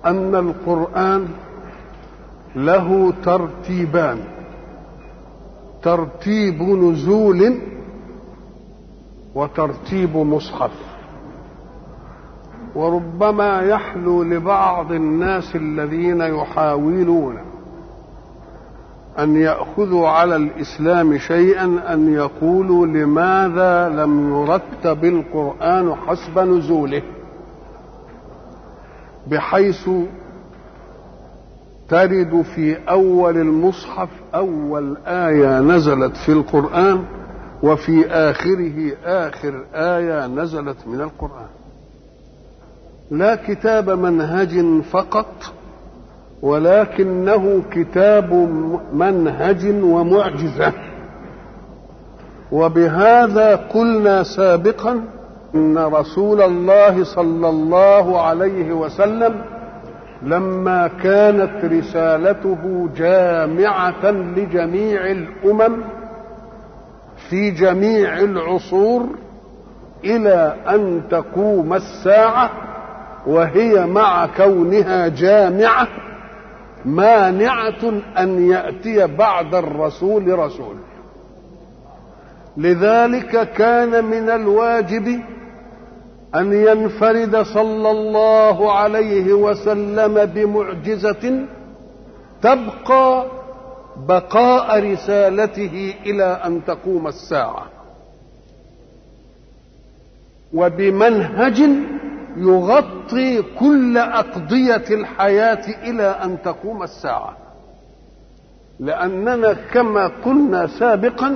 أن القرآن له ترتيبان ترتيب نزول وترتيب مصحف وربما يحلو لبعض الناس الذين يحاولون ان ياخذوا على الاسلام شيئا ان يقولوا لماذا لم يرتب القران حسب نزوله بحيث ترد في اول المصحف اول ايه نزلت في القران وفي اخره اخر ايه نزلت من القران لا كتاب منهج فقط ولكنه كتاب منهج ومعجزه وبهذا قلنا سابقا ان رسول الله صلى الله عليه وسلم لما كانت رسالته جامعه لجميع الامم في جميع العصور الى ان تقوم الساعه وهي مع كونها جامعه مانعه ان ياتي بعد الرسول رسول لذلك كان من الواجب ان ينفرد صلى الله عليه وسلم بمعجزه تبقى بقاء رسالته الى ان تقوم الساعه وبمنهج يغطي كل اقضيه الحياه الى ان تقوم الساعه لاننا كما قلنا سابقا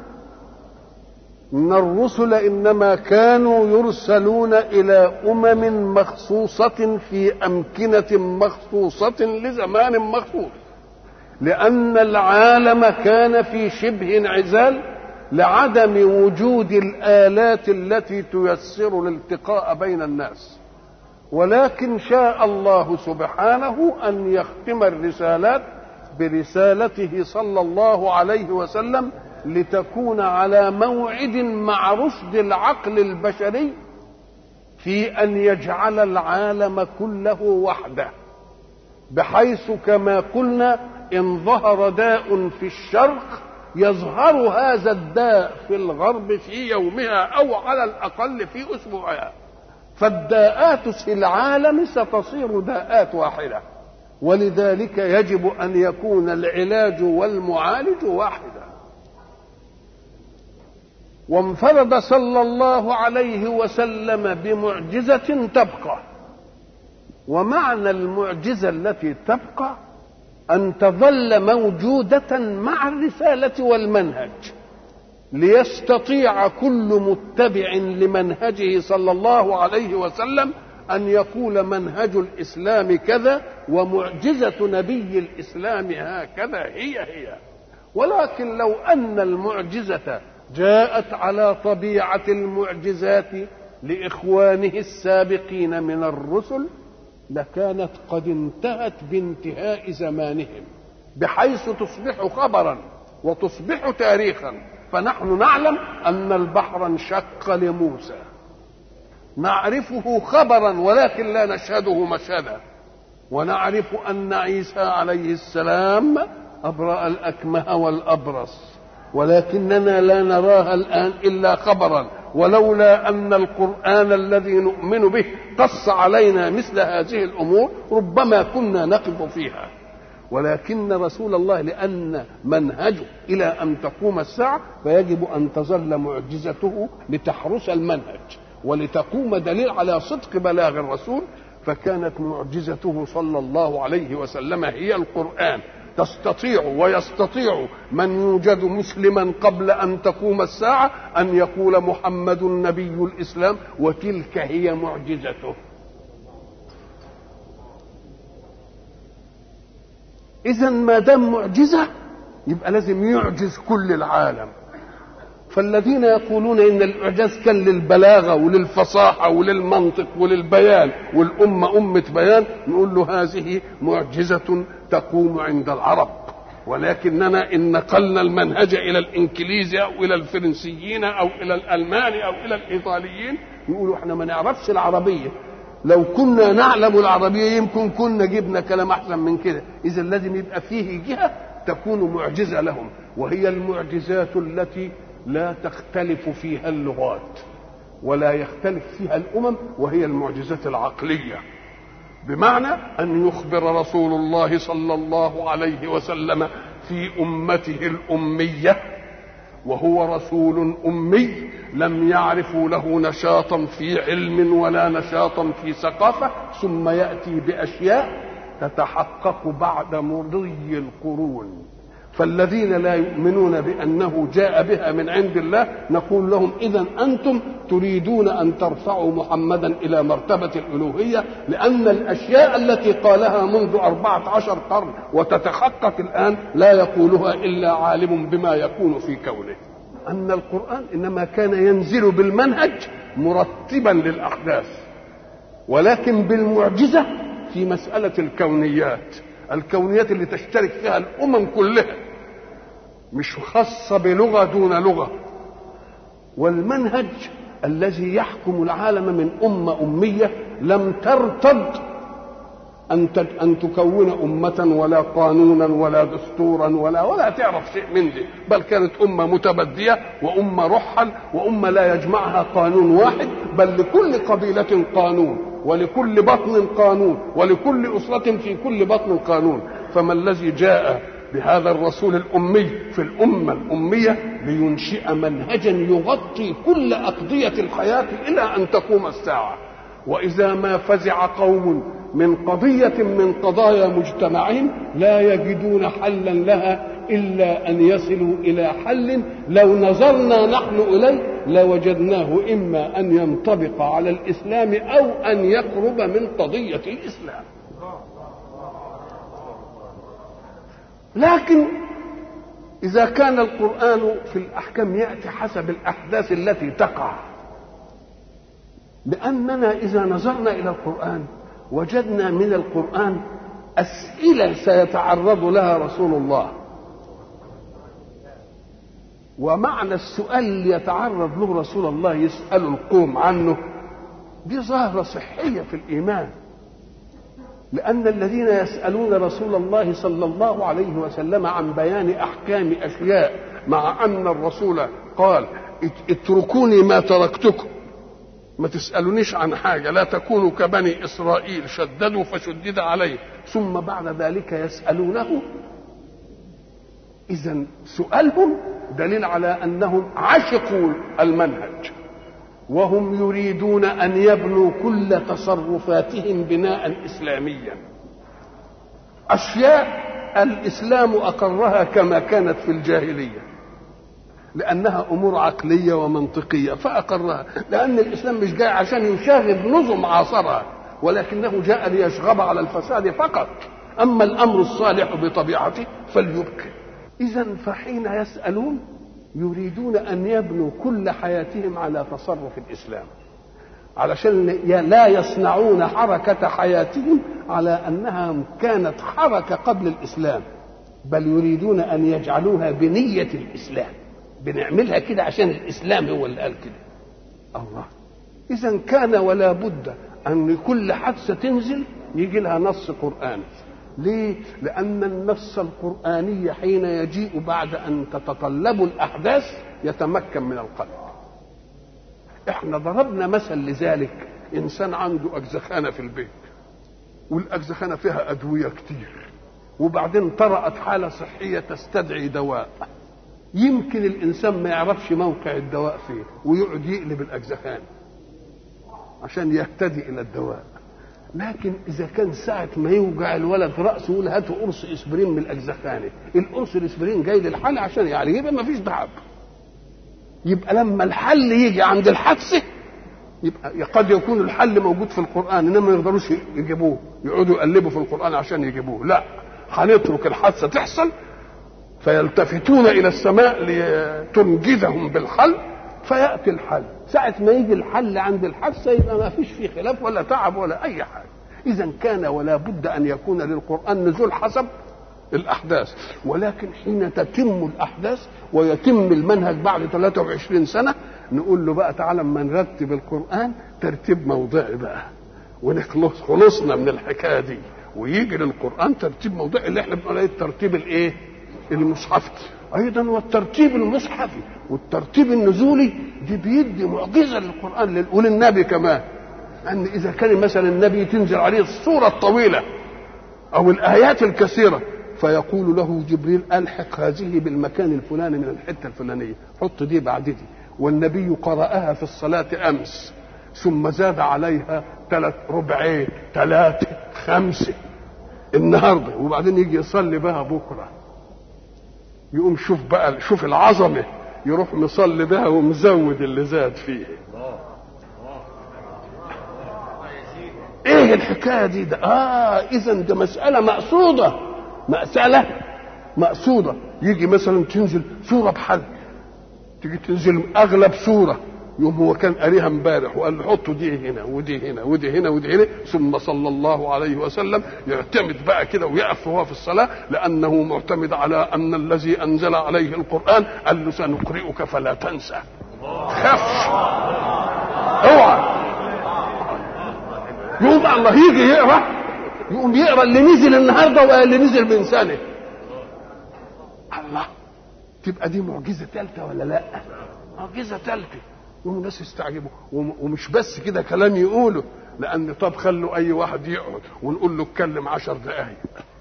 ان الرسل انما كانوا يرسلون الى امم مخصوصه في امكنه مخصوصه لزمان مخصوص لان العالم كان في شبه انعزال لعدم وجود الالات التي تيسر الالتقاء بين الناس ولكن شاء الله سبحانه ان يختم الرسالات برسالته صلى الله عليه وسلم لتكون على موعد مع رشد العقل البشري في ان يجعل العالم كله وحده بحيث كما قلنا ان ظهر داء في الشرق يظهر هذا الداء في الغرب في يومها او على الاقل في اسبوعها فالداءات في العالم ستصير داءات واحده ولذلك يجب ان يكون العلاج والمعالج واحدا وانفرد صلى الله عليه وسلم بمعجزه تبقى ومعنى المعجزه التي تبقى ان تظل موجوده مع الرساله والمنهج ليستطيع كل متبع لمنهجه صلى الله عليه وسلم ان يقول منهج الاسلام كذا ومعجزه نبي الاسلام هكذا هي هي ولكن لو ان المعجزه جاءت على طبيعه المعجزات لاخوانه السابقين من الرسل لكانت قد انتهت بانتهاء زمانهم بحيث تصبح خبرا وتصبح تاريخا فنحن نعلم ان البحر انشق لموسى نعرفه خبرا ولكن لا نشهده مشهدا ونعرف ان عيسى عليه السلام ابرا الاكمه والابرص ولكننا لا نراها الان الا خبرا ولولا ان القران الذي نؤمن به قص علينا مثل هذه الامور ربما كنا نقف فيها ولكن رسول الله لان منهجه الى ان تقوم الساعه فيجب ان تظل معجزته لتحرس المنهج ولتقوم دليل على صدق بلاغ الرسول فكانت معجزته صلى الله عليه وسلم هي القران تستطيع ويستطيع من يوجد مسلما قبل ان تقوم الساعه ان يقول محمد نبي الاسلام وتلك هي معجزته اذا ما دام معجزه يبقى لازم يعجز كل العالم فالذين يقولون ان الاعجاز كان للبلاغه وللفصاحه وللمنطق وللبيان والامه امه بيان نقول له هذه معجزه تقوم عند العرب ولكننا ان نقلنا المنهج الى الانكليزي او الى الفرنسيين او الى الالمان او الى الايطاليين يقولوا احنا ما نعرفش العربيه لو كنا نعلم العربية يمكن كنا جبنا كلام أحسن من كده إذا لازم يبقى فيه جهة تكون معجزة لهم وهي المعجزات التي لا تختلف فيها اللغات ولا يختلف فيها الأمم وهي المعجزات العقلية بمعنى أن يخبر رسول الله صلى الله عليه وسلم في أمته الأمية وهو رسول أمي لم يعرفوا له نشاطا في علم ولا نشاطا في ثقافة ثم يأتي بأشياء تتحقق بعد مضي القرون فالذين لا يؤمنون بأنه جاء بها من عند الله نقول لهم إذا أنتم تريدون أن ترفعوا محمدا إلى مرتبة الألوهية لأن الأشياء التي قالها منذ أربعة عشر قرن وتتحقق الآن لا يقولها إلا عالم بما يكون في كونه أن القرآن إنما كان ينزل بالمنهج مرتبا للأحداث ولكن بالمعجزة في مسألة الكونيات الكونيات اللي تشترك فيها الأمم كلها مش خاصة بلغة دون لغة والمنهج الذي يحكم العالم من أمة أمية لم ترتد أن أن تكون أمة ولا قانونا ولا دستورا ولا ولا تعرف شيء من دي بل كانت أمة متبدية وأمة رحل وأمة لا يجمعها قانون واحد بل لكل قبيلة قانون ولكل بطن قانون ولكل أسرة في كل بطن قانون فما الذي جاء بهذا الرسول الأمي في الأمة الأمية لينشئ منهجا يغطي كل أقضية الحياة إلى أن تقوم الساعة وإذا ما فزع قوم من قضية من قضايا مجتمعهم لا يجدون حلا لها إلا أن يصلوا إلى حل لو نظرنا نحن إليه لوجدناه إما أن ينطبق على الإسلام أو أن يقرب من قضية الإسلام لكن إذا كان القرآن في الأحكام يأتي حسب الأحداث التي تقع لأننا إذا نظرنا إلى القرآن وجدنا من القرآن أسئلة سيتعرض لها رسول الله ومعنى السؤال اللي يتعرض له رسول الله يسأل القوم عنه دي ظاهرة صحية في الإيمان لأن الذين يسألون رسول الله صلى الله عليه وسلم عن بيان أحكام أشياء مع أن الرسول قال اتركوني ما تركتكم ما تسألونيش عن حاجة لا تكونوا كبني إسرائيل شددوا فشدد عليه ثم بعد ذلك يسألونه إذا سؤالهم دليل على أنهم عشقوا المنهج وهم يريدون أن يبنوا كل تصرفاتهم بناء إسلاميا أشياء الإسلام أقرها كما كانت في الجاهلية لأنها أمور عقلية ومنطقية فأقرها لأن الإسلام مش جاي عشان يشاغب نظم عاصرها ولكنه جاء ليشغب على الفساد فقط أما الأمر الصالح بطبيعته فليبقي إذا فحين يسألون يريدون أن يبنوا كل حياتهم على تصرف الإسلام علشان لا يصنعون حركة حياتهم على أنها كانت حركة قبل الإسلام بل يريدون أن يجعلوها بنية الإسلام بنعملها كده عشان الإسلام هو اللي قال كده الله إذا كان ولا بد أن كل حادثة تنزل يجي لها نص قرآني ليه؟ لأن النص القرآني حين يجيء بعد أن تتطلب الأحداث يتمكن من القلب. احنا ضربنا مثل لذلك إنسان عنده أجزخانة في البيت والأجزخانة فيها أدوية كتير وبعدين طرأت حالة صحية تستدعي دواء يمكن الإنسان ما يعرفش موقع الدواء فين ويقعد يقلب الأجزخانة عشان يهتدي إلى الدواء لكن اذا كان ساعه ما يوجع الولد راسه يقول هاتوا قرص اسبرين من الاجزخانه القرص الاسبرين جاي للحل عشان يعني يبقى ما فيش تعب يبقى لما الحل يجي عند الحادثه يبقى قد يكون الحل موجود في القران انما ما يقدروش يجيبوه يقعدوا يقلبوا في القران عشان يجيبوه لا هنترك الحادثه تحصل فيلتفتون الى السماء لتنجزهم بالحل فياتي الحل ساعة ما يجي الحل عند الحادثة يبقى ما فيش فيه خلاف ولا تعب ولا أي حاجة إذا كان ولا بد أن يكون للقرآن نزول حسب الأحداث ولكن حين تتم الأحداث ويتم المنهج بعد 23 سنة نقول له بقى تعالى اما نرتب القرآن ترتيب موضعي بقى ونخلص خلصنا من الحكايه دي ويجي للقران ترتيب موضوع اللي احنا بنقول عليه الترتيب الايه؟ المصحفي ايضا والترتيب المصحفي والترتيب النزولي دي بيدي معجزه للقران لل- وللنبي كمان ان اذا كان مثلا النبي تنزل عليه الصوره الطويله او الايات الكثيره فيقول له جبريل الحق هذه بالمكان الفلاني من الحته الفلانيه حط دي بعد دي والنبي قراها في الصلاه امس ثم زاد عليها ثلاث ربعين ثلاثه خمسه النهارده وبعدين يجي يصلي بها بكره يقوم شوف بقى شوف العظمه يروح مصلي بها ومزود اللي زاد فيه ايه الحكايه دي ده اه اذا ده مساله مقصوده مساله مقصوده يجي مثلا تنزل سوره بحل تيجي تنزل اغلب سوره يوم هو كان قاريها امبارح وقال له حطوا دي هنا ودي هنا ودي هنا ودي هنا ثم صلى الله عليه وسلم يعتمد بقى كده ويقف وهو في الصلاه لانه معتمد على ان الذي انزل عليه القران قال له سنقرئك فلا تنسى خفش اوعى يقوم الله يجي يقرا يقوم يقرا اللي نزل النهارده واللي نزل من سنه الله تبقى دي معجزه ثالثه ولا لا معجزه ثالثه يقوم الناس يستعجبوا وم- ومش بس كده كلام يقوله لان طب خلوا اي واحد يقعد ونقول له اتكلم عشر دقايق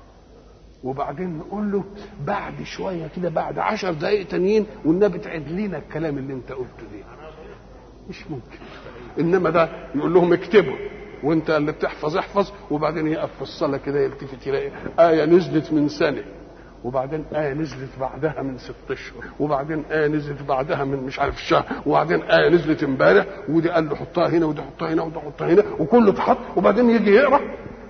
وبعدين نقول له بعد شويه كده بعد عشر دقايق تانيين والنبي تعد لنا الكلام اللي انت قلته ده مش ممكن انما ده يقول لهم اكتبوا وانت اللي بتحفظ احفظ وبعدين يقف في الصلاه كده يلتفت يلاقي ايه نزلت من سنه وبعدين آية نزلت بعدها من ست أشهر وبعدين آية نزلت بعدها من مش عارف شهر وبعدين آية نزلت امبارح ودي قال له حطها هنا ودي حطها هنا ودي حطها هنا وكله اتحط وبعدين يجي يقرا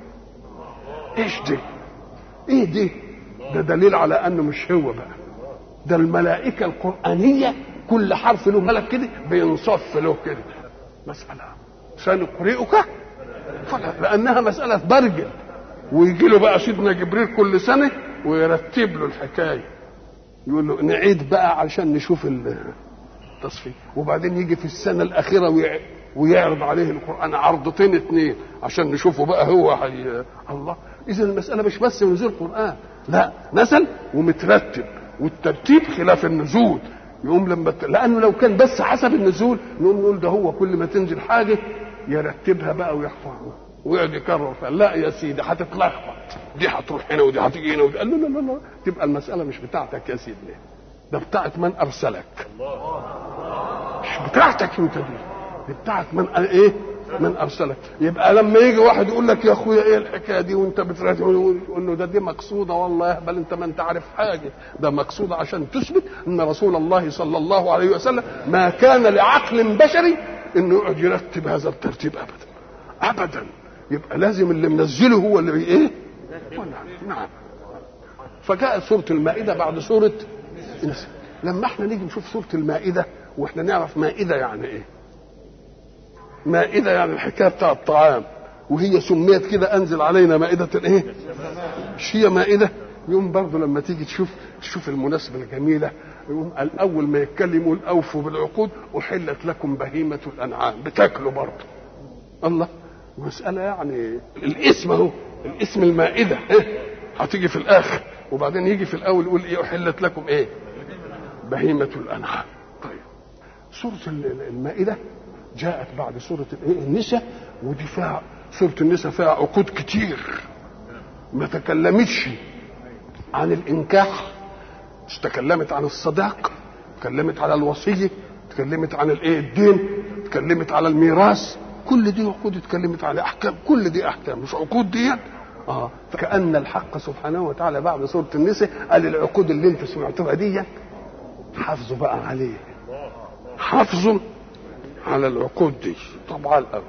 ايش دي؟ ايه دي؟ ده دليل على انه مش هو بقى ده الملائكة القرآنية كل حرف له ملك كده بينصف له كده مسألة سنقرئك فلا لأنها مسألة برجل ويجي له بقى سيدنا جبريل كل سنة ويرتب له الحكاية يقول له نعيد بقى علشان نشوف التصفيق وبعدين يجي في السنة الأخيرة ويع- ويعرض عليه القرآن عرضتين اتنين عشان نشوفه بقى هو حي... الله إذا المسألة مش بس نزول قرآن لا نزل ومترتب والترتيب خلاف النزول يقوم لما ت- لأنه لو كان بس حسب النزول نقوم نقول ده هو كل ما تنزل حاجة يرتبها بقى ويحفظها ويقعد يكرر فيها لا يا سيدي هتتلخبط دي هتروح هنا ودي هتيجي هنا ودي قال له لا لا لا تبقى المسألة مش بتاعتك يا سيدي ده بتاعت من أرسلك مش بتاعتك انت دي دي بتاعت من ايه من ارسلك يبقى لما يجي واحد يقول لك يا اخويا ايه الحكايه دي وانت بتراجع يقول له ده دي مقصوده والله يهبل انت ما انت عارف حاجه ده مقصوده عشان تثبت ان رسول الله صلى الله عليه وسلم ما كان لعقل بشري انه يقعد يرتب هذا الترتيب ابدا ابدا يبقى لازم اللي منزله هو اللي ايه نعم فجاءت سوره المائده بعد سوره النساء لما احنا نيجي نشوف سوره المائده واحنا نعرف مائده يعني ايه مائده يعني الحكايه بتاع الطعام وهي سميت كده انزل علينا مائده الايه مش هي مائده يوم برضه لما تيجي تشوف تشوف المناسبه الجميله يقوم الاول ما يتكلم يقول اوفوا بالعقود احلت لكم بهيمه الانعام بتاكلوا برضه الله مسألة يعني الاسم اهو الاسم المائدة إيه؟ هتيجي في الآخر وبعدين يجي في الأول يقول إيه أحلت لكم إيه؟ بهيمة الأنعام طيب سورة ال- المائدة جاءت بعد سورة الإيه؟ النساء ودي فيها سورة النساء فيها عقود كتير ما تكلمتش عن الإنكاح مش تكلمت عن الصداق تكلمت على الوصية تكلمت عن الايه الدين تكلمت على الميراث كل دي عقود اتكلمت على احكام كل دي احكام مش عقود دي اه فكأن الحق سبحانه وتعالى بعد سورة النساء قال العقود اللي انتوا سمعتوها دي حافظوا بقى عليه حافظوا على العقود دي طبعا الأول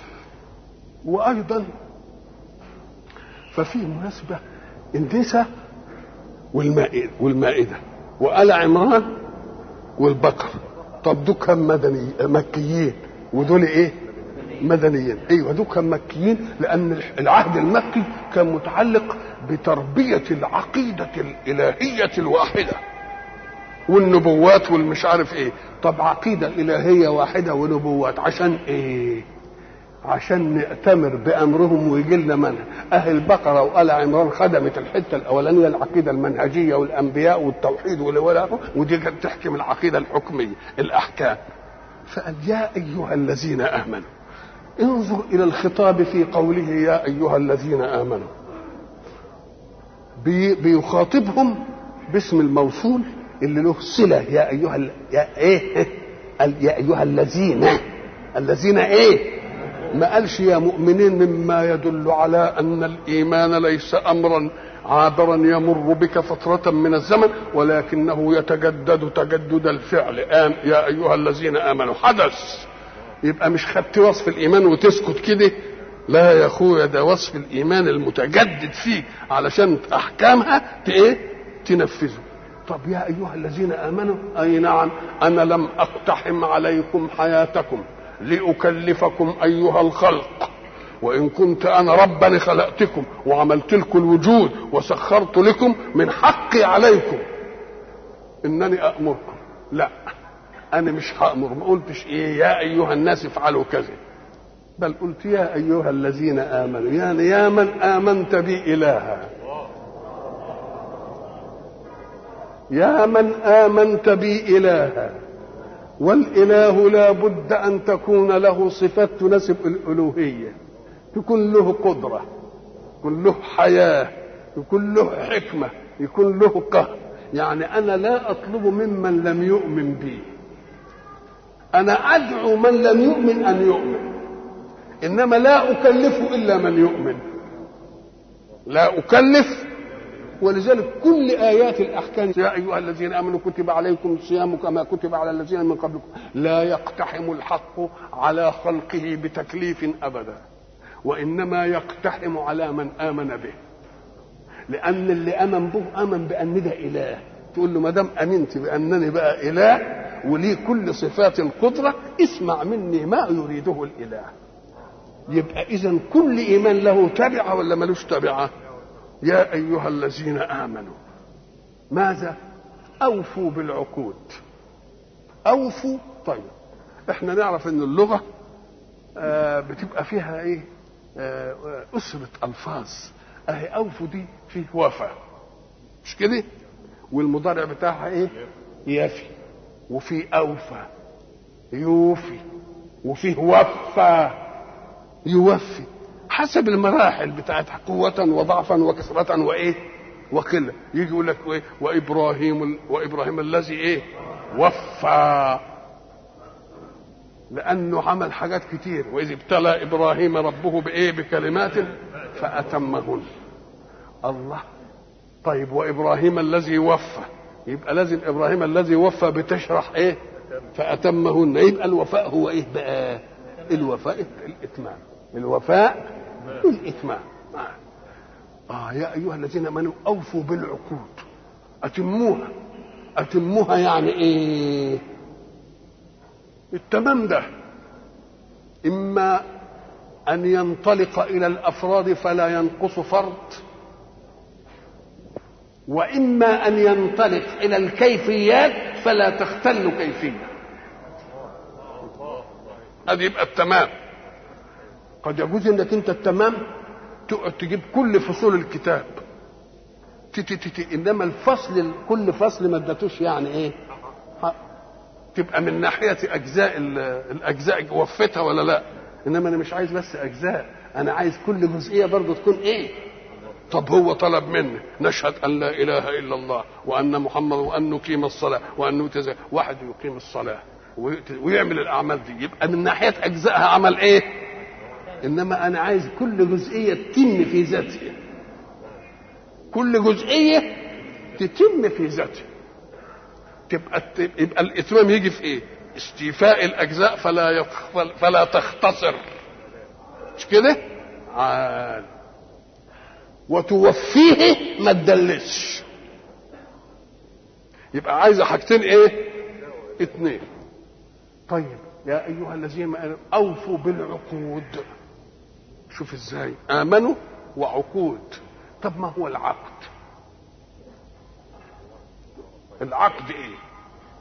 وأيضا ففي مناسبة النساء والمائدة والمائدة وآل عمران والبقر طب دول كم مدني مكيين ودول ايه مدنيين ايوه دول كم مكيين لان العهد المكي كان متعلق بتربيه العقيده الالهيه الواحده والنبوات والمش عارف ايه طب عقيده الهيه واحده ونبوات عشان ايه عشان نأتمر بأمرهم ويجي لنا منها أهل البقرة وآل عمران خدمت الحتة الأولانية العقيدة المنهجية والأنبياء والتوحيد والولاء ودي كانت تحكم العقيدة الحكمية الأحكام فقال يا أيها الذين آمنوا انظر إلى الخطاب في قوله يا أيها الذين آمنوا بي بيخاطبهم باسم الموصول اللي له صلة يا أيها ال... يا إيه يا أيها الذين الذين إيه ما قالش يا مؤمنين مما يدل على ان الايمان ليس امرا عابرا يمر بك فترة من الزمن ولكنه يتجدد تجدد الفعل آم يا أيها الذين آمنوا حدث يبقى مش خدت وصف الإيمان وتسكت كده لا يا أخويا ده وصف الإيمان المتجدد فيه علشان أحكامها إيه تنفذه طب يا أيها الذين آمنوا أي نعم أنا لم أقتحم عليكم حياتكم لأكلفكم أيها الخلق وإن كنت أنا ربا خلقتكم وعملت لكم الوجود وسخرت لكم من حقي عليكم إنني أأمركم لا أنا مش هأمر ما قلتش إيه يا أيها الناس افعلوا كذا بل قلت يا أيها الذين آمنوا يعني يا من آمنت بي إلها يا من آمنت بي إلها والاله لا بد ان تكون له صفات تناسب الالوهيه يكون له قدره يكون له حياه يكون له حكمه يكون له قهر يعني انا لا اطلب ممن لم يؤمن بي انا ادعو من لم يؤمن ان يؤمن انما لا اكلف الا من يؤمن لا اكلف ولذلك كل ايات الاحكام يا ايها الذين امنوا كتب عليكم الصيام كما كتب على الذين من قبلكم لا يقتحم الحق على خلقه بتكليف ابدا وانما يقتحم على من امن به لان اللي امن به امن بان ده اله تقول له ما دام امنت بانني بقى اله ولي كل صفات القدره اسمع مني ما يريده الاله يبقى اذا كل ايمان له تبعه ولا ملوش تبعه يا ايها الذين امنوا ماذا اوفوا بالعقود اوفوا طيب احنا نعرف ان اللغه آه بتبقى فيها ايه آه اسره الفاظ اهي اوفوا دي فيه وفى مش كده والمضارع بتاعها ايه يفي وفي اوفى يوفي وفيه وفى يوفي حسب المراحل بتاعت قوة وضعفا وكثرة وإيه وقلة يجي يقول لك إيه وإبراهيم وإبراهيم الذي إيه وفى لأنه عمل حاجات كتير وإذ ابتلى إبراهيم ربه بإيه بكلمات فأتمهن الله طيب وإبراهيم الذي وفى يبقى لازم إبراهيم الذي وفى بتشرح إيه فأتمهن يبقى الوفاء هو إيه بقى الوفاء الإتمام الوفاء الإتمام آه يا أيها الذين آمنوا أوفوا بالعقود أتموها أتموها يعني إيه التمام ده إما أن ينطلق إلى الأفراد فلا ينقص فرد وإما أن ينطلق إلى الكيفيات فلا تختل كيفية هذا يبقى التمام قد يجوز انك انت التمام تقعد تجيب كل فصول الكتاب تي تي تي انما الفصل كل فصل ما ادتوش يعني ايه تبقى من ناحيه اجزاء الاجزاء وفتها ولا لا انما انا مش عايز بس اجزاء انا عايز كل جزئيه برضه تكون ايه طب هو طلب مني نشهد ان لا اله الا الله وان محمد وان نقيم الصلاه وان نؤتي واحد يقيم الصلاه ويعمل الاعمال دي يبقى من ناحيه اجزائها عمل ايه انما انا عايز كل جزئيه تتم في ذاتها كل جزئيه تتم في ذاتها تبقى يبقى الاتمام يجي في ايه استيفاء الاجزاء فلا يخفل فلا تختصر مش كده عال وتوفيه ما تدلسش يبقى عايزه حاجتين ايه اتنين طيب يا ايها الذين امنوا اوفوا بالعقود شوف ازاي امنوا وعقود طب ما هو العقد العقد ايه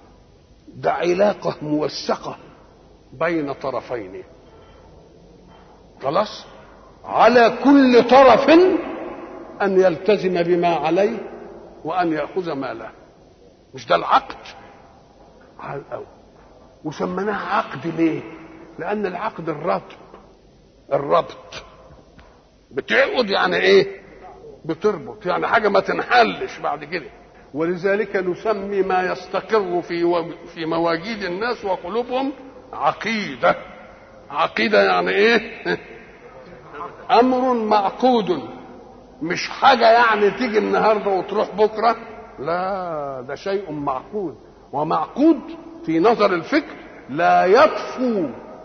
ده علاقه موثقه بين طرفين خلاص على كل طرف ان يلتزم بما عليه وان ياخذ ما له مش ده العقد على الاول وسميناه عقد ليه لان العقد الربط الربط بتعقد يعني ايه بتربط يعني حاجه ما تنحلش بعد كده ولذلك نسمي ما يستقر في و... في مواجيد الناس وقلوبهم عقيده عقيده يعني ايه امر معقود مش حاجه يعني تيجي النهارده وتروح بكره لا ده شيء معقود ومعقود في نظر الفكر لا يطفو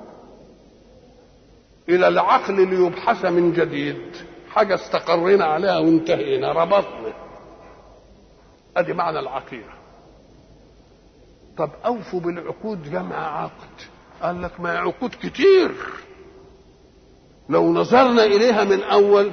الى العقل ليبحث من جديد حاجه استقرينا عليها وانتهينا ربطنا ادي معنى العقيده طب اوفوا بالعقود جمع عقد قال لك ما عقود كتير لو نظرنا اليها من اول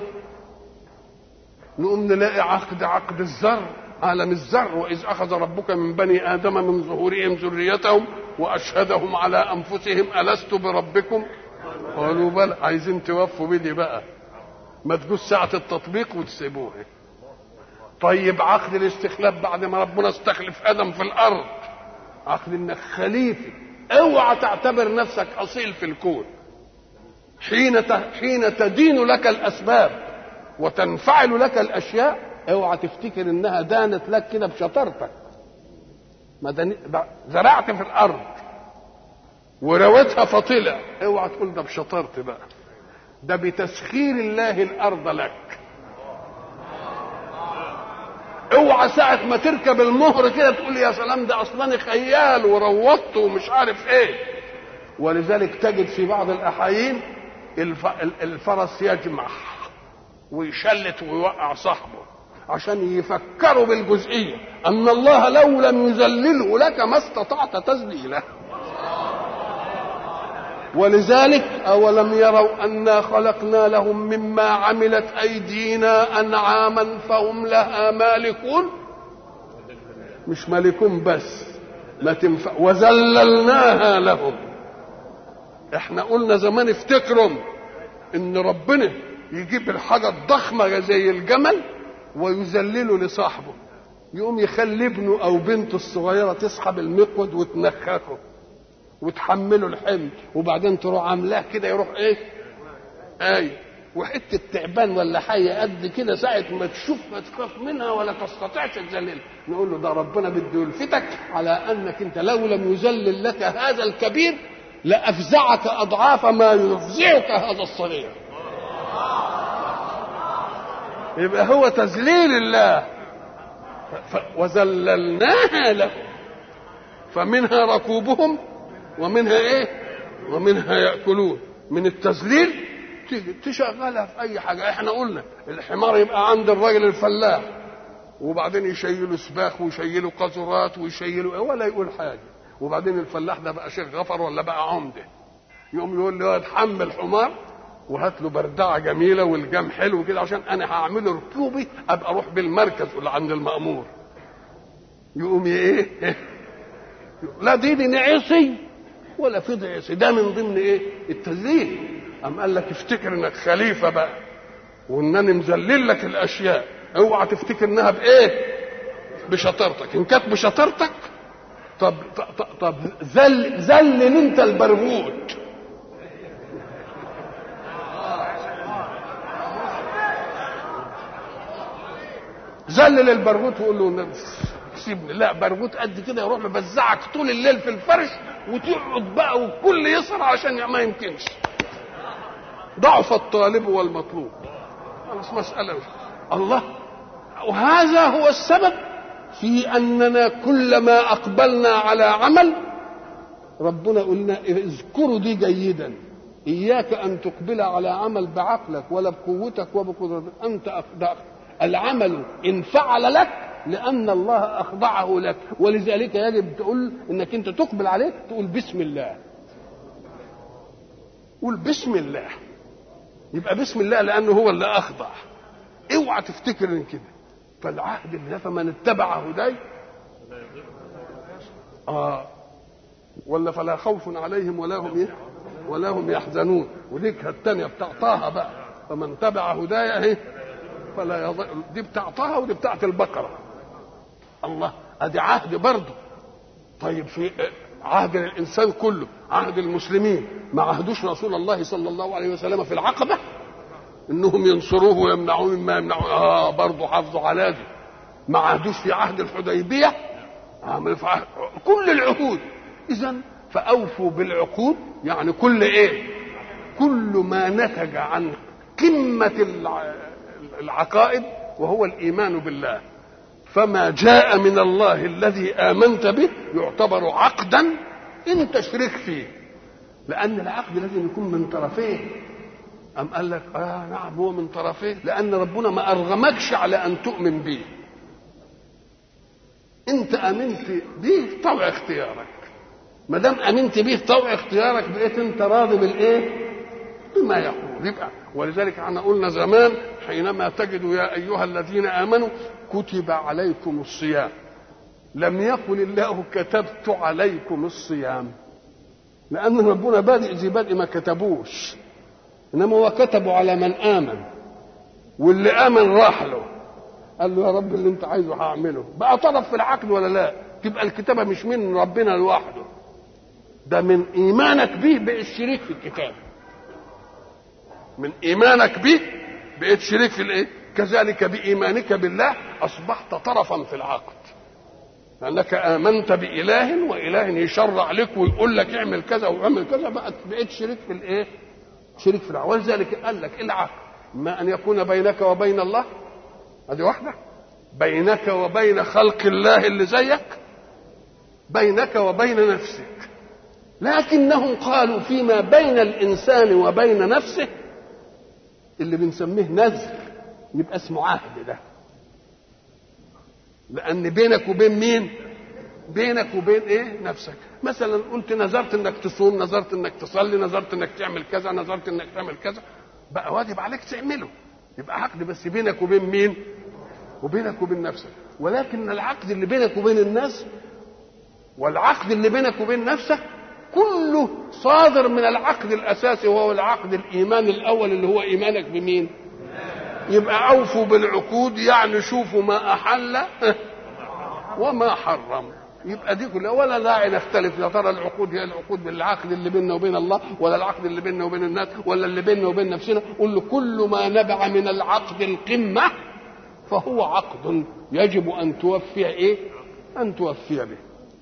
نقوم نلاقي عقد عقد الزر عالم الزر واذ اخذ ربك من بني ادم من ظهورهم ذريتهم واشهدهم على انفسهم الست بربكم قالوا بل عايزين توفوا بدي بقى ما تجوز ساعة التطبيق وتسيبوها طيب عقد الاستخلاف بعد ما ربنا استخلف ادم في الارض عقد انك خليفه اوعى تعتبر نفسك اصيل في الكون حين حين تدين لك الاسباب وتنفعل لك الاشياء اوعى تفتكر انها دانت لك كده بشطارتك ما دن... زرعت في الارض ورويتها فطلع اوعى تقول ده بشطارتي بقى ده بتسخير الله الارض لك اوعى ساعة ما تركب المهر كده تقول يا سلام ده اصلا خيال وروضته ومش عارف ايه ولذلك تجد في بعض الاحايين الف... الفرس يجمح ويشلت ويوقع صاحبه عشان يفكروا بالجزئية أن الله لو لم يذلله لك ما استطعت تذليله ولذلك أولم يروا أنا خلقنا لهم مما عملت أيدينا أنعاما فهم لها مالكون مش مالكون بس ما تنفع وذللناها لهم احنا قلنا زمان افتكروا ان ربنا يجيب الحاجة الضخمة زي الجمل ويذلله لصاحبه يقوم يخلي ابنه او بنته الصغيرة تسحب المقود وتنخخه وتحمله الحمل وبعدين تروح عاملاه كده يروح ايه اي وحته تعبان ولا حيه قد كده ساعه ما تشوف ما تخاف منها ولا تستطيعش تذللها نقول له ده ربنا بده يلفتك على انك انت لو لم يذلل لك هذا الكبير لافزعك اضعاف ما يفزعك هذا الصغير يبقى هو تذليل الله وذللناها لهم فمنها ركوبهم ومنها ايه ومنها ياكلون من التذليل تشغلها في اي حاجه احنا قلنا الحمار يبقى عند الراجل الفلاح وبعدين يشيلوا سباخ ويشيلوا قذرات ويشيلوا ولا يقول حاجه وبعدين الفلاح ده بقى شيخ غفر ولا بقى عمده يقوم يقول له اتحمل حمار وهات له بردعه جميله والجام حلو كده عشان انا هعمله ركوبي ابقى اروح بالمركز اللي عند المامور يقوم ايه لا دي دي نعصي ولا في ضعصي ده من ضمن ايه التذليل أم قال لك افتكر انك خليفه بقى وانني مذلل لك الاشياء اوعى تفتكر انها بايه بشطارتك ان كانت بشطارتك طب طب, طب ذل ذلل انت البرغوث ذلل البرغوث وقول له سيبني لا برغوث قد كده يروح مبزعك طول الليل في الفرش وتقعد بقى والكل يسرع عشان ما يمكنش ضعف الطالب والمطلوب خلاص مسألة الله وهذا هو السبب في أننا كلما أقبلنا على عمل ربنا قلنا اذكروا دي جيدا إياك أن تقبل على عمل بعقلك ولا بقوتك وبقدرتك أنت أخضعت العمل إن فعل لك لأن الله أخضعه لك ولذلك يجب تقول إنك أنت تقبل عليه تقول بسم الله قول بسم الله يبقى بسم الله لأنه هو اللي أخضع اوعى تفتكر ان كده فالعهد اللي فمن اتبع هداي اه ولا فلا خوف عليهم ولا هم ايه ولا هم يحزنون وديك الثانيه بتاع طه بقى فمن تبع هدايا اهي فلا يضل دي بتاع طه ودي بتاعت البقره الله ادي عهد برضه طيب في عهد الانسان كله عهد المسلمين ما عهدوش رسول الله صلى الله عليه وسلم في العقبه انهم ينصروه ويمنعوه مما يمنعوه اه برضه حافظوا على دي ما عهدوش في عهد الحديبيه عمل في عهد كل العهود اذا فاوفوا بالعقود يعني كل ايه كل ما نتج عن قمه العقائد وهو الايمان بالله فما جاء من الله الذي امنت به يعتبر عقدا انت شريك فيه لان العقد لازم يكون من طرفين أم قال لك آه نعم هو من طرفين لأن ربنا ما أرغمكش على أن تؤمن به أنت آمنت به طوع اختيارك ما دام آمنت به طوع اختيارك بقيت أنت راضي بالإيه؟ بما يقول يبقى ولذلك احنا قلنا زمان حينما تجد يا أيها الذين آمنوا كتب عليكم الصيام لم يقل الله كتبت عليكم الصيام لأن ربنا بادئ ذي بدء ما كتبوش انما هو كتبه على من امن واللي امن راح له قال له يا رب اللي انت عايزه هعمله بقى طرف في العقد ولا لا تبقى الكتابه مش من ربنا لوحده ده من ايمانك به بقيت شريك في الكتاب من ايمانك به بقيت شريك في الايه كذلك بايمانك بالله اصبحت طرفا في العقد لانك امنت باله واله يشرع لك ويقول لك اعمل كذا واعمل كذا بقى بقيت شريك في الايه شريك في العقد ولذلك قال لك العقد ما ان يكون بينك وبين الله هذه واحده بينك وبين خلق الله اللي زيك بينك وبين نفسك لكنهم قالوا فيما بين الانسان وبين نفسه اللي بنسميه نذر يبقى اسمه عهد ده لان بينك وبين مين بينك وبين ايه نفسك مثلا قلت نذرت انك تصوم نذرت انك تصلي نذرت انك تعمل كذا نذرت انك تعمل كذا بقى واجب عليك تعمله يبقى عقد بس بينك وبين مين وبينك وبين نفسك ولكن العقد اللي بينك وبين الناس والعقد اللي بينك وبين نفسك كله صادر من العقد الاساسي وهو العقد الايمان الاول اللي هو ايمانك بمين يبقى اوفوا بالعقود يعني شوفوا ما احل وما حرم يبقى دي كلها ولا داعي نختلف يا ترى العقود هي العقود بالعقد اللي بيننا وبين الله ولا العقد اللي بيننا وبين الناس ولا اللي بيننا وبين نفسنا قل له كل ما نبع من العقد القمه فهو عقد يجب ان توفي ايه؟ ان توفي به.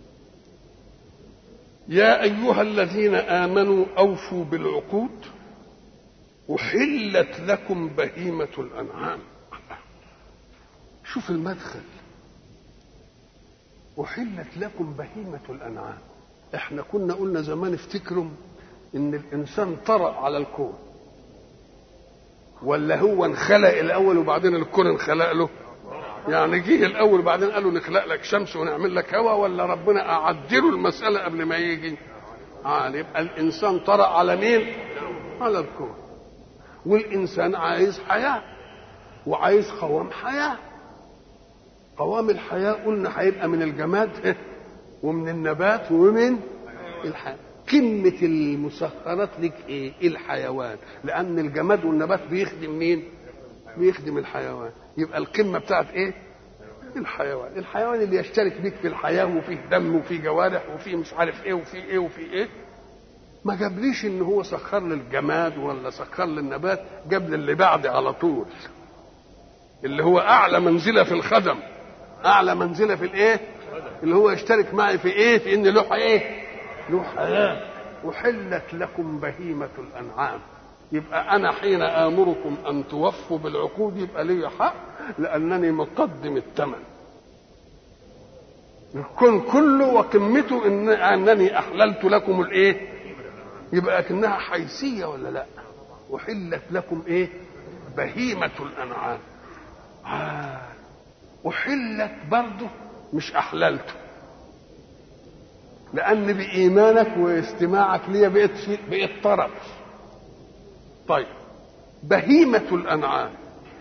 يا ايها الذين امنوا اوفوا بالعقود احلت لكم بهيمه الانعام. شوف المدخل أحلت لكم بهيمة الأنعام احنا كنا قلنا زمان افتكروا ان الانسان طرأ على الكون ولا هو انخلق الاول وبعدين الكون انخلق له يعني جه الاول وبعدين قالوا نخلق لك شمس ونعمل لك هواء ولا ربنا اعدله المساله قبل ما يجي آه يبقى الانسان طرأ على مين على الكون والانسان عايز حياه وعايز قوام حياه قوام الحياة قلنا هيبقى من الجماد ومن النبات ومن الحياة قمة المسخرات لك ايه؟ الحيوان لأن الجماد والنبات بيخدم مين؟ بيخدم الحيوان يبقى القمة بتاعت ايه؟ الحيوان الحيوان اللي يشترك بيك في الحياة وفيه دم وفيه جوارح وفيه مش عارف ايه وفيه ايه وفيه ايه ما جابليش ان هو سخر للجماد ولا سخر للنبات جاب لي اللي بعد على طول اللي هو اعلى منزله في الخدم اعلى منزله في الايه اللي هو يشترك معي في ايه في ان له ايه له حياه احلت لكم بهيمه الانعام يبقى انا حين امركم ان توفوا بالعقود يبقى لي حق لانني مقدم الثمن الكون كله وقمته إن انني احللت لكم الايه يبقى لكنها حيثيه ولا لا احلت لكم ايه بهيمه الانعام آه. أحلت برضه مش أحللته لأن بإيمانك واستماعك ليا بقيت في بقيت طرف طيب بهيمة الأنعام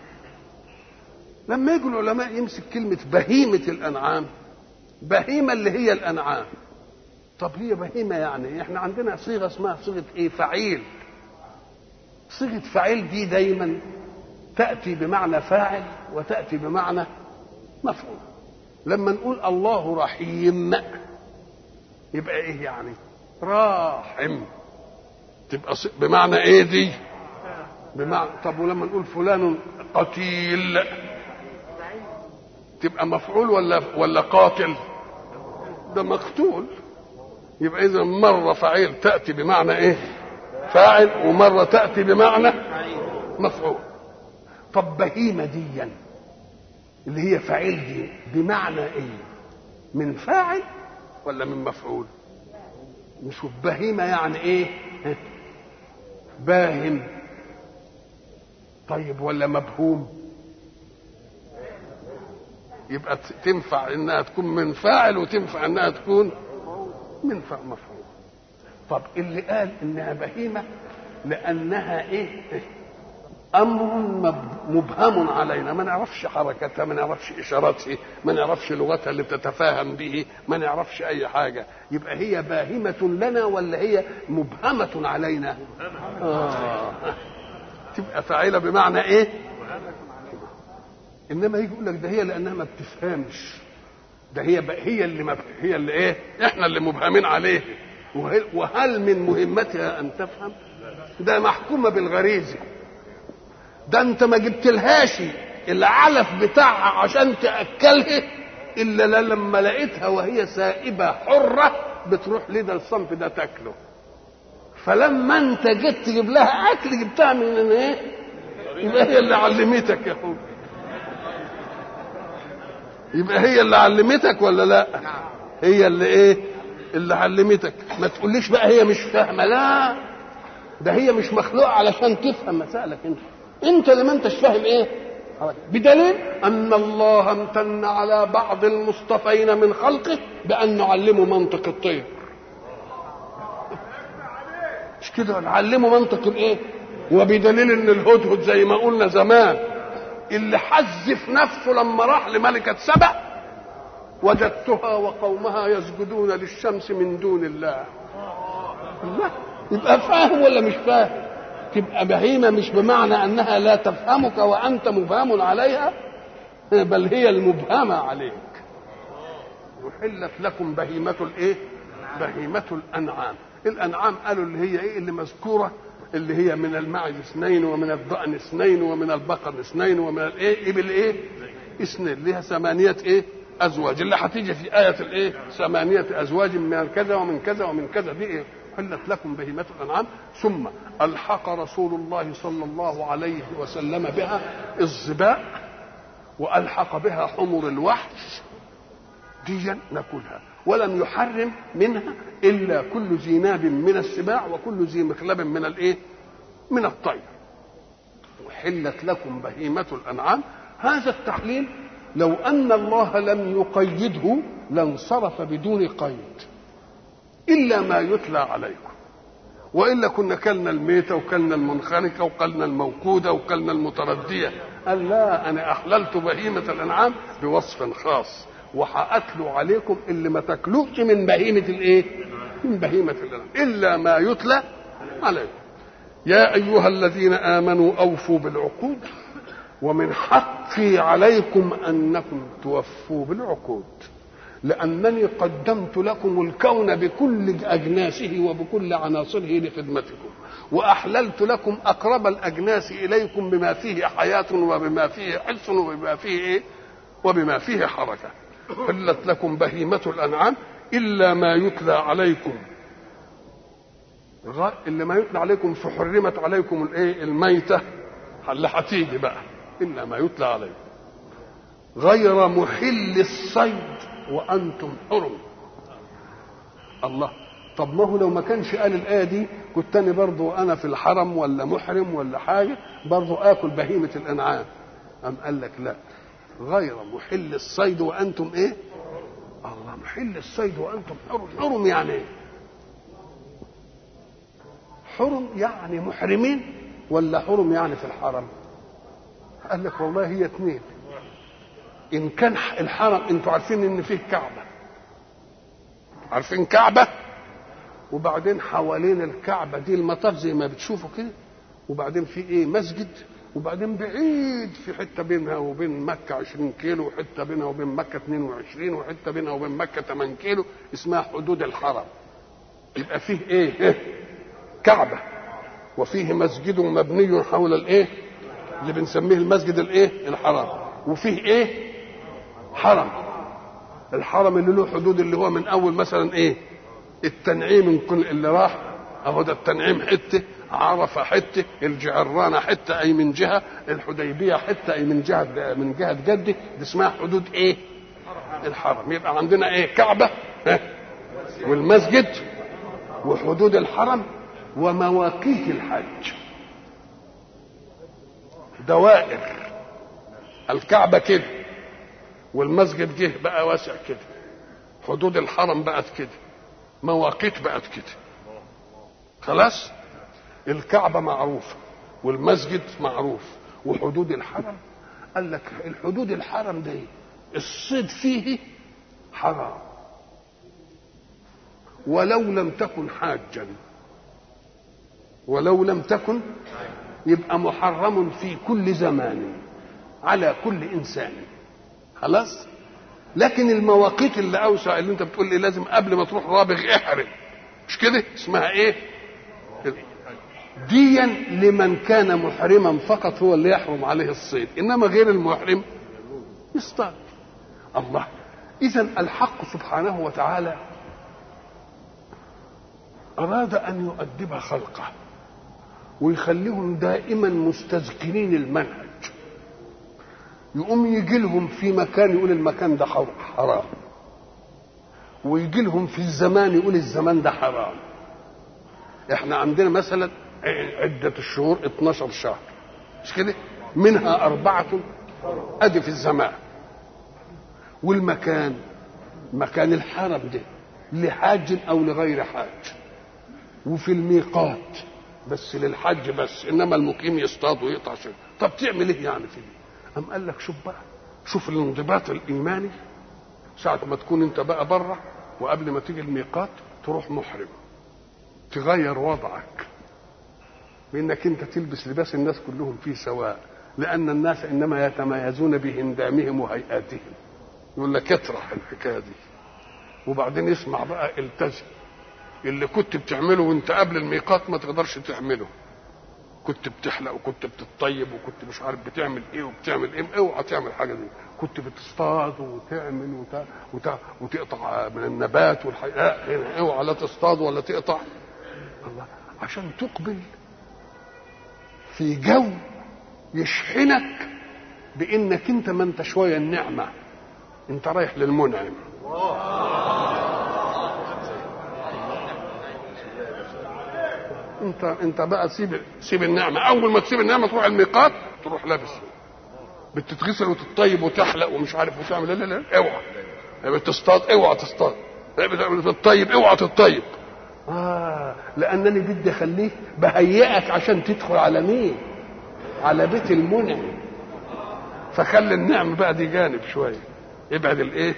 لما يجوا العلماء يمسك كلمة بهيمة الأنعام بهيمة اللي هي الأنعام طب هي بهيمه يعني احنا عندنا صيغه اسمها صيغه ايه فعيل صيغه فعيل دي دايما تاتي بمعنى فاعل وتاتي بمعنى مفعول لما نقول الله رحيم يبقى ايه يعني راحم تبقى بمعنى ايه دي بمعنى طب ولما نقول فلان قتيل تبقى مفعول ولا ولا قاتل ده مقتول يبقى اذا مره فعيل تاتي بمعنى ايه فاعل ومره تاتي بمعنى مفعول طب بهيمه ديا اللي هي فاعل دي بمعنى ايه من فاعل ولا من مفعول نشوف بهيمه يعني ايه باهم طيب ولا مبهوم يبقى تنفع انها تكون من فاعل وتنفع انها تكون من فاعل مفعول طب اللي قال انها بهيمه لانها ايه امر مبهم علينا ما نعرفش حركتها ما نعرفش اشاراتها ما نعرفش لغتها اللي بتتفاهم به ما نعرفش اي حاجه يبقى هي باهمه لنا ولا هي مبهمه علينا آه. تبقى فاعله بمعنى ايه انما يجي يقول لك ده هي لانها ما بتفهمش ده هي هي اللي ما هي اللي ايه احنا اللي مبهمين عليه وهل من مهمتها ان تفهم ده محكومه بالغريزه ده انت ما جبتلهاش العلف بتاعها عشان تاكلها الا لما لقيتها وهي سائبه حره بتروح لده الصنف ده تاكله فلما انت جيت تجيب لها اكل جبتها من ايه يبقى هي اللي علمتك يا اخويا يبقى هي اللي علمتك ولا لا هي اللي ايه اللي علمتك ما تقوليش بقى هي مش فاهمه لا ده هي مش مخلوقه علشان تفهم مسائلك انت انت اللي ما انتش فاهم ايه بدليل ان الله امتن على بعض المصطفين من خلقه بان نعلمه منطق الطير مش كده نعلمه منطق الايه وبدليل ان الهدهد زي ما قلنا زمان اللي حذف نفسه لما راح لملكة سبأ وجدتها وقومها يسجدون للشمس من دون الله الله يبقى فاهم ولا مش فاهم تبقى بهيمة مش بمعنى أنها لا تفهمك وأنت مبهم عليها بل هي المبهمة عليك أحلت لكم بهيمة الإيه؟ بهيمة الأنعام الأنعام قالوا اللي هي إيه اللي مذكورة اللي هي من المعز اثنين ومن الضأن اثنين ومن البقر اثنين ومن الايه ابل ايه اثنين لها ثمانية ايه ازواج اللي هتيجي في آية الايه ثمانية ازواج من كذا ومن كذا ومن كذا دي ايه حلت لكم بهيمة الأنعام ثم ألحق رسول الله صلى الله عليه وسلم بها الظباء وألحق بها حمر الوحش ديا ناكلها ولم يحرم منها الا كل ذي ناب من السباع وكل ذي مخلب من الايه؟ من الطير. وحلت لكم بهيمة الأنعام هذا التحليل لو أن الله لم يقيده لانصرف بدون قيد إلا ما يتلى عليكم وإلا كنا كلنا الميتة وكلنا المنخنقة وكلنا الموقودة وكلنا المتردية قال لا أنا أحللت بهيمة الأنعام بوصف خاص وهأتلو عليكم اللي ما تاكلوش من بهيمة الايه؟ من بهيمة الأنعام إلا ما يتلى عليكم يا أيها الذين آمنوا أوفوا بالعقود ومن حقي عليكم أنكم توفوا بالعقود لأنني قدمت لكم الكون بكل أجناسه وبكل عناصره لخدمتكم وأحللت لكم أقرب الأجناس إليكم بما فيه حياة وبما فيه حس وبما فيه إيه؟ وبما فيه حركة حلت لكم بهيمة الأنعام إلا ما يتلى عليكم اللي ما يتلى عليكم فحرمت عليكم الايه الميتة اللي هتيجي بقى إلا ما يتلى عليكم غير محل الصيد وأنتم حرم الله طب ما هو لو ما كانش قال الآية دي كنت أنا برضو أنا في الحرم ولا محرم ولا حاجة برضو آكل بهيمة الأنعام أم قال لك لا غير محل الصيد وانتم ايه الله محل الصيد وانتم حرم حرم يعني ايه حرم يعني محرمين ولا حرم يعني في الحرم قال لك والله هي اثنين ان كان الحرم انتوا عارفين ان فيه كعبه عارفين كعبه وبعدين حوالين الكعبه دي المطاف زي ما بتشوفوا كده وبعدين في ايه مسجد وبعدين بعيد في حته بينها وبين مكه 20 كيلو وحته بينها وبين مكه 22 وحته بينها وبين مكه 8 كيلو اسمها حدود الحرم يبقى فيه ايه كعبه وفيه مسجد مبني حول الايه اللي بنسميه المسجد الايه الحرام وفيه ايه حرم الحرم اللي له حدود اللي هو من اول مثلا ايه التنعيم من كل اللي راح اهو ده التنعيم حته عرفه حته الجعرانه حته اي من جهه الحديبيه حته اي من جهه من جهه جده دي اسمها حدود ايه الحرم يبقى عندنا ايه كعبه ها؟ والمسجد وحدود الحرم ومواقيت الحج دوائر الكعبه كده والمسجد جه بقى واسع كده حدود الحرم بقت كده مواقيت بقت كده خلاص الكعبة معروفة والمسجد معروف وحدود الحرم قال لك الحدود الحرم دي الصيد فيه حرام ولو لم تكن حاجا ولو لم تكن يبقى محرم في كل زمان على كل انسان خلاص لكن المواقيت اللي اوسع اللي انت بتقول لي لازم قبل ما تروح رابغ احرم مش كده اسمها ايه ديا لمن كان محرما فقط هو اللي يحرم عليه الصيد انما غير المحرم يصطاد الله اذا الحق سبحانه وتعالى اراد ان يؤدب خلقه ويخليهم دائما مستذكرين المنهج يقوم يجي لهم في مكان يقول المكان ده حرام ويجي لهم في الزمان يقول الزمان ده حرام احنا عندنا مثلا عدة الشهور 12 شهر مش كده منها أربعة أدي في الزمان والمكان مكان الحرم ده لحاج أو لغير حاج وفي الميقات بس للحج بس إنما المقيم يصطاد ويقطع شيء طب تعمل إيه يعني في دي أم قال لك شوف بقى شوف الانضباط الإيماني ساعة ما تكون أنت بقى بره وقبل ما تيجي الميقات تروح محرم تغير وضعك بانك انت تلبس لباس الناس كلهم فيه سواء لان الناس انما يتميزون بهندامهم وهيئاتهم يقول لك اطرح الحكايه دي وبعدين يسمع بقى التزم اللي كنت بتعمله وانت قبل الميقات ما تقدرش تعمله كنت بتحلق وكنت بتطيب وكنت مش عارف بتعمل ايه وبتعمل ايه اوعى تعمل حاجه دي كنت بتصطاد وتعمل وت... وت... وتقطع من النبات والحياه هنا اوعى لا تصطاد ولا تقطع الله عشان تقبل في جو يشحنك بانك انت ما انت شويه النعمه انت رايح للمنعم انت انت بقى سيب سيب النعمه اول ما تسيب النعمه تروح الميقات تروح لابس بتتغسل وتطيب وتحلق ومش عارف وتعمل لا لا لا اوعى بتصطاد اوعى تصطاد بتطيب اوعى تطيب آه لأنني بدي أخليك بهيئك عشان تدخل على مين؟ على بيت المنعم فخلي النعم بقى دي جانب شوية ابعد الإيه؟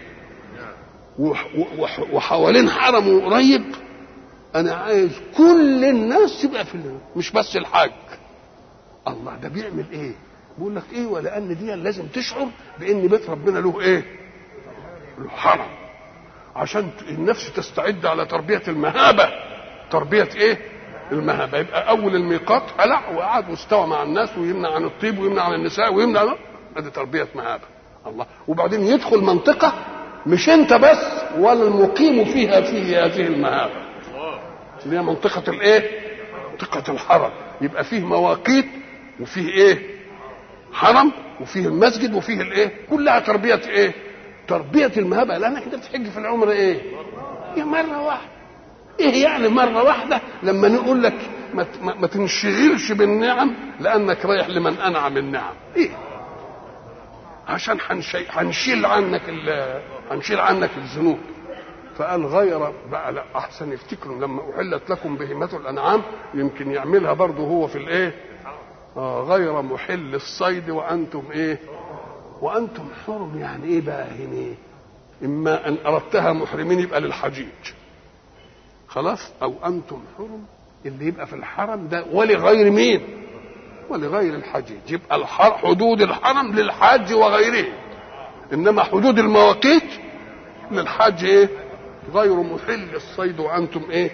وحوالين حرمه قريب أنا عايز كل الناس تبقى في النعم. مش بس الحاج الله ده بيعمل إيه؟ بيقول لك إيه ولأن دي لازم تشعر بإن بيت ربنا له إيه؟ له حرم عشان النفس تستعد على تربية المهابة تربية ايه المهابة يبقى اول الميقات قلع وقعد واستوى مع الناس ويمنع عن الطيب ويمنع عن النساء ويمنع عن ادي تربية مهابة الله وبعدين يدخل منطقة مش انت بس ولا المقيم فيها في هذه المهابة اللي هي منطقة الايه منطقة الحرم يبقى فيه مواقيت وفيه ايه حرم وفيه المسجد وفيه الايه كلها تربية ايه تربية المهابة لأنك أنت بتحج في العمر إيه؟ هي مرة واحدة إيه يعني مرة واحدة لما نقول لك ما, ما, ما تنشغلش بالنعم لأنك رايح لمن أنعم النعم إيه؟ عشان حنشي هنشيل عنك هنشيل عنك الذنوب فقال غير بقى لا احسن يفتكروا لما احلت لكم بهيمه الانعام يمكن يعملها برضه هو في الايه آه غير محل الصيد وانتم ايه وانتم حرم يعني ايه بقى هنا اما ان اردتها محرمين يبقى للحجيج خلاص او انتم حرم اللي يبقى في الحرم ده ولغير مين ولغير الحجيج يبقى الحر حدود الحرم للحاج وغيره انما حدود المواقيت للحاج ايه غير محل الصيد وانتم ايه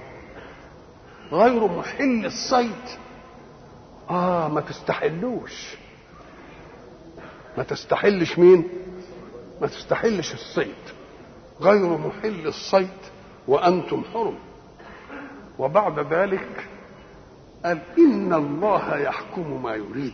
غير محل الصيد اه ما تستحلوش ما تستحلش مين ما تستحلش الصيد غير محل الصيد وانتم حرم وبعد ذلك قال ان الله يحكم ما يريد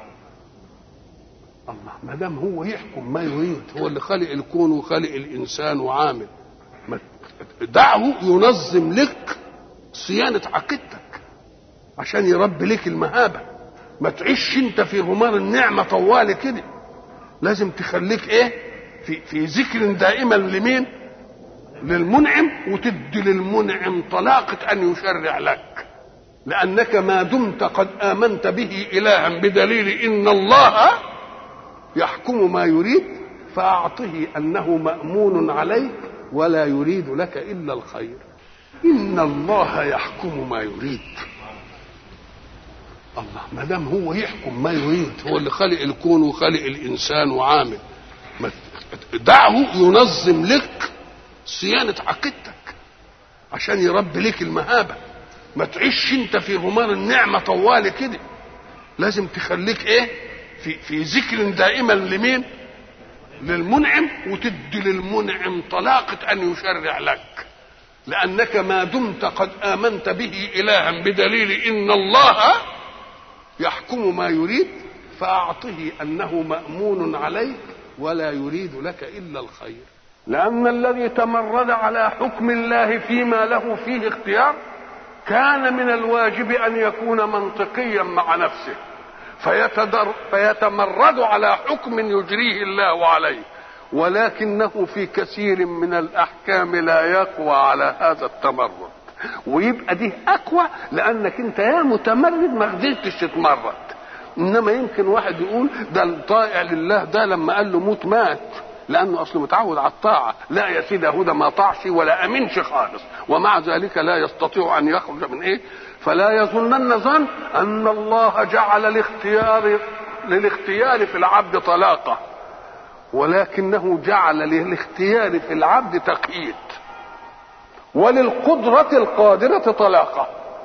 الله ما دام هو يحكم ما يريد هو اللي خلق الكون وخلق الانسان وعامل ما دعه ينظم لك صيانه عقيدتك عشان يربي لك المهابه ما تعيش انت في غمار النعمه طوال كده لازم تخليك ايه في في ذكر دائما لمين للمنعم وتدي للمنعم طلاقه ان يشرع لك لانك ما دمت قد امنت به الها بدليل ان الله يحكم ما يريد فاعطه انه مامون عليك ولا يريد لك الا الخير ان الله يحكم ما يريد الله ما دام هو يحكم ما يريد هو اللي خلق الكون وخلق الانسان وعامل ما دعه ينظم لك صيانه عقيدتك عشان يربي لك المهابه ما تعيش انت في غمار النعمه طوال كده لازم تخليك ايه في في ذكر دائما لمين للمنعم وتدي للمنعم طلاقه ان يشرع لك لانك ما دمت قد امنت به الها بدليل ان الله يحكم ما يريد فاعطه انه مامون عليك ولا يريد لك الا الخير لان الذي تمرد على حكم الله فيما له فيه اختيار كان من الواجب ان يكون منطقيا مع نفسه فيتدر فيتمرد على حكم يجريه الله عليه ولكنه في كثير من الاحكام لا يقوى على هذا التمرد ويبقى دي اقوى لانك انت يا متمرد ما قدرتش تتمرد انما يمكن واحد يقول ده الطائع لله ده لما قال له موت مات لانه اصله متعود على الطاعه لا يا سيدي هدى ما طاعش ولا امنش خالص ومع ذلك لا يستطيع ان يخرج من ايه فلا يظنن ظن ان الله جعل الاختيار للاختيار في العبد طلاقه ولكنه جعل للاختيار في العبد تقييد وللقدرة القادرة طلاقة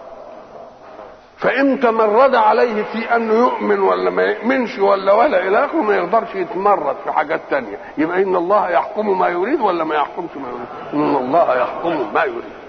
فإن تمرد عليه في أنه يؤمن ولا ما يؤمنش ولا ولا إلى آخره ما يقدرش يتمرد في حاجات تانية يبقى إن الله يحكم ما يريد ولا ما يحكمش ما يريد إن الله يحكم ما يريد